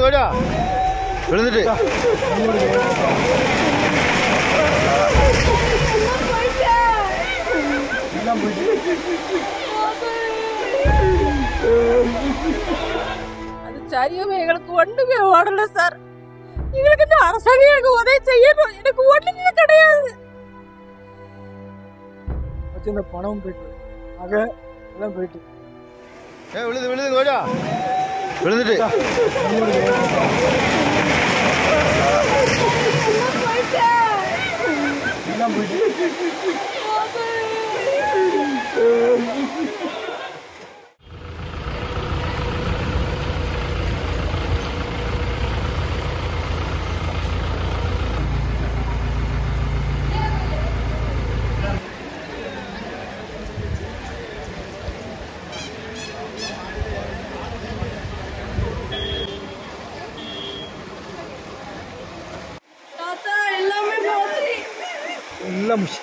ஓடா விழுந்துட்டு அது சரியாம எங்களுக்கு ஒண்ணுமே ஓடல சார் எங்களுக்கு இந்த அரசாங்கம் எனக்கு உதவி செய்யணும் எனக்கு ஒண்ணுமே கிடையாது வச்சிருந்த பணம் போயிட்டு நகை எல்லாம் போயிட்டு ஏ விழுது விழுது ஓடா விழுந்துட்டு எல்லாம் போயிட்டு தாத்தா எல்லாமே போச்சு எல்லாம் முஷ்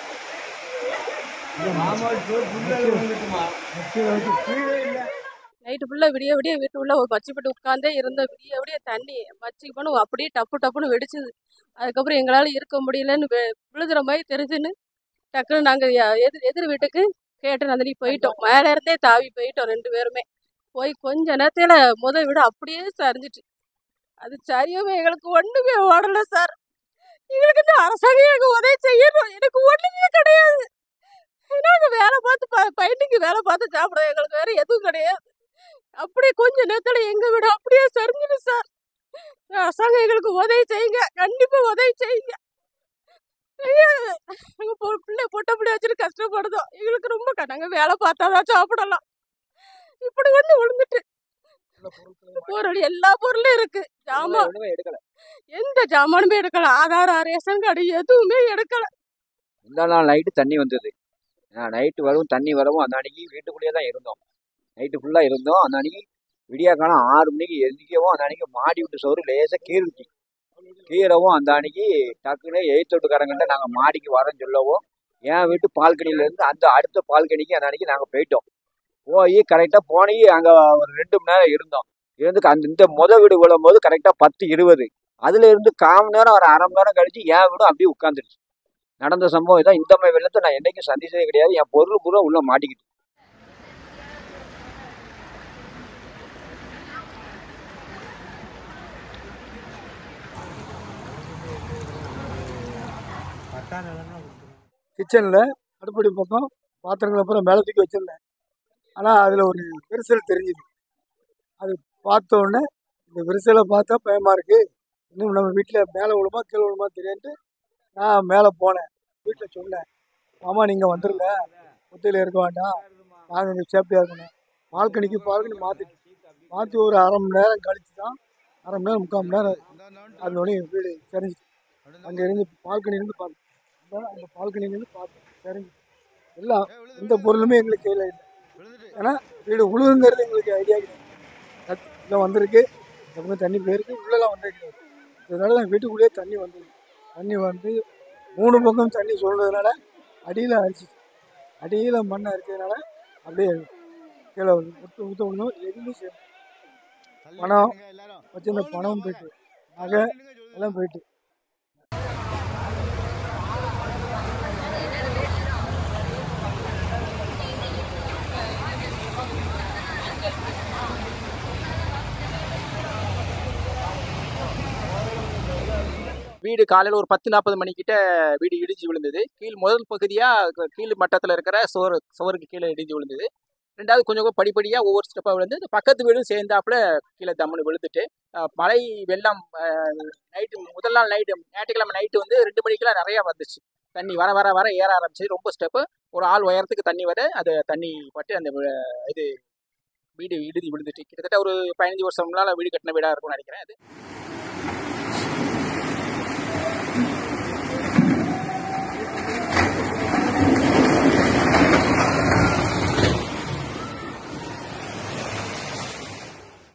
நைட்டு ஃபுல்லா விடிய விடிய வீட்டுக்குள்ள ஒரு பச்சை போட்டு உட்காந்தே இருந்த விடிய விடிய தண்ணி பச்சை பண்ணு அப்படியே டப்பு டப்புன்னு வெடிச்சுது அதுக்கப்புறம் எங்களால் இருக்க முடியலன்னு வெ- விழுதுற மாதிரி தெரிஞ்சுன்னு டக்குன்னு நாங்கள் எதிர் எதிர் வீட்டுக்கு கேட்டு நந்தினி போயிட்டோம் மேலே இருந்தே தாவி போயிட்டோம் ரெண்டு பேருமே போய் கொஞ்ச நேரத்தில் முத வீடு அப்படியே சரிஞ்சிட்டு அது சரியாம எங்களுக்கு ஒன்றுமே ஓடல சார் எங்களுக்கு இந்த அரசாங்கம் எனக்கு உதவி செய்யணும் எனக்கு ஒன்றுமே கிடையாது நாங்கள் வேலை பார்த்து ப பையனுக்கு வேலை பார்த்து சாப்பிடுறோம் எங்களுக்கு வேறு எதுவும் கிடையாது அப்படியே கொஞ்ச நேரத்துல எங்க வீடு அப்படியே சரிஞ்சிடும் சார் அரசாங்கம் எங்களுக்கு உதவி செய்யுங்க கண்டிப்பா உதவி செய்யுங்க ஐயா, நாங்க பொ- பிள்ளை பொட்டை பிள்ளை வச்சுட்டு கஷ்டப்படுதோம் எங்களுக்கு ரொம்ப க- நாங்க வேலை பார்த்தாதான் சாப்பிடலாம் இப்படி வந்து விழுந்துட்டு பொருள் எல்லா பொருளும் இருக்கு ஜாமான் ஒண்ணுமே எடுக்கல எந்த ஜாமானுமே எடுக்கல ஆதார் ரேஷன் கார்டு எதுவுமே எடுக்கல முந்தா நாள் நைட்டு தண்ணி வந்தது நைட்டு வரவும் தண்ணி வரவும் அந்த அன்னைக்கு வீட்டுக்குள்ளேயே தான் இருந்தோம் நைட்டு ஃபுல்லாக இருந்தோம் அந்த அன்னைக்கு விடியா காலம் ஆறு மணிக்கு எந்திரிக்கவும் அந்த அன்னைக்கு மாடி விட்டு சோறு லேசாக கீறுச்சு கீறவும் அந்த அன்னைக்கு டக்குன்னு எய்த்தொட்டுக்காரங்கிட்ட நாங்கள் மாடிக்கு வரேன்னு சொல்லவும் என் வீட்டு பால்கனியிலேருந்து அந்த அடுத்த பால்கனிக்கு அந்த அன்னைக்கு நாங்கள் போயிட்டோம் போய் கரெக்டாக போனி அங்கே ஒரு ரெண்டு மணி நேரம் இருந்தோம் இருந்து அந்த இந்த முத வீடு விழும்போது கரெக்டாக பத்து இருபது அதுல இருந்து கால் மணி நேரம் ஒரு அரை மணி நேரம் கழிச்சு என் வீடும் அப்படியே உட்காந்துருச்சு நடந்த சம்பவம் இதான் இந்த மாதிரி வெள்ளத்தை நான் என்னைக்கும் சந்திச்சதே கிடையாது என் பொருள் பூரா உள்ள மாட்டிக்கிட்டு கிச்சனில் அடுப்படி பக்கம் பாத்திரங்களை அப்புறம் மேலே தூக்கி வச்சிருந்தேன் ஆனால் அதில் ஒரு விரிசல் தெரிஞ்சுது அது பார்த்த உடனே இந்த விரிசலை பார்த்தா பயமாக இருக்குது இன்னும் நம்ம வீட்டில் மேலே விழுமா கீழே விழுமா தெரியான்ட்டு நான் மேலே போனேன் வீட்டில் சொன்னேன் மாமா நீங்கள் வந்துருங்க முத்தையில் இருக்க வேண்டாம் நாங்கள் இங்கே சேஃப்டியாக இருக்கணும் பால்கனிக்கு பால்கனி மாற்றிட்டு மாற்றி ஒரு அரை மணி நேரம் கழிச்சு தான் அரை மணி நேரம் முக்கால் மணி நேரம் அது உடனே வீடு தெரிஞ்சிச்சு அங்கே இருந்து பால்கனி இருந்து பார்த்தேன் அந்த- அந்த பால்கனிலேருந்து பார்த்தேன் தெரிஞ்சு எல்லாம் எந்த பொருளுமே எங்களுக்கு கையில் இல்லை ஏன்னா வீடு உழுவுங்கிறது எங்களுக்கு ஐடியா கிடையாது கத்- உள்ள வந்திருக்கு எப்பவுமே தண்ணி போயிருக்கு உள்ளெல்லாம் வந்தே கிடையாது இதனால தான் வீட்டுக்குள்ளேயே தண்ணி வந்தது தண்ணி வந்து மூணு பக்கம் தண்ணி சொல்றதுனால அடியில் அடிச்சிச்சு அடியில் மண்ணை இருக்கிறதுனால அப்படியே கீழே ஊற்ற ஊற்ற விடணும் எதுவுமே செய்ய முடியல. பணம் வச்சிருந்த பணம் போயிட்டு நகை எல்லாம் போயிட்டு வீடு காலையில் ஒரு பத்து நாற்பது மணிக்கிட்ட வீடு இடிஞ்சு விழுந்தது கீழ் முதல் பகுதியாக கீழ் மட்டத்தில் இருக்கிற சுவர் சுவருக்கு கீழே இடிஞ்சு விழுந்தது ரெண்டாவது கொஞ்சம் கொஞ்சம் படிப்படியாக ஒவ்வொரு ஸ்டெப்பாக விழுந்து இந்த பக்கத்து வீடும் சேர்ந்தாப்புல கீழே தம்முன்னு விழுந்துட்டு அஹ், மழை வெள்ளம் நைட்டு முதல் நாள் நைட்டு ஞாயிற்றுக்கிழமை நைட்டு வந்து ரெண்டு மணிக்கெல்லாம் நிறையா வந்துச்சு தண்ணி வர வர வர ஏற ஆரம்பிச்சு ரொம்ப ஸ்டெப்பு ஒரு ஆள் உயரத்துக்கு தண்ணி வர அது தண்ணி பட்டு அந்த வி- இது வீடு இடிஞ்சு விழுந்துட்டு கிட்டத்தட்ட ஒரு பதினஞ்சு வருஷம்னால வீடு கட்டின வீடாக இருக்கும்னு நினைக்கிறேன் அது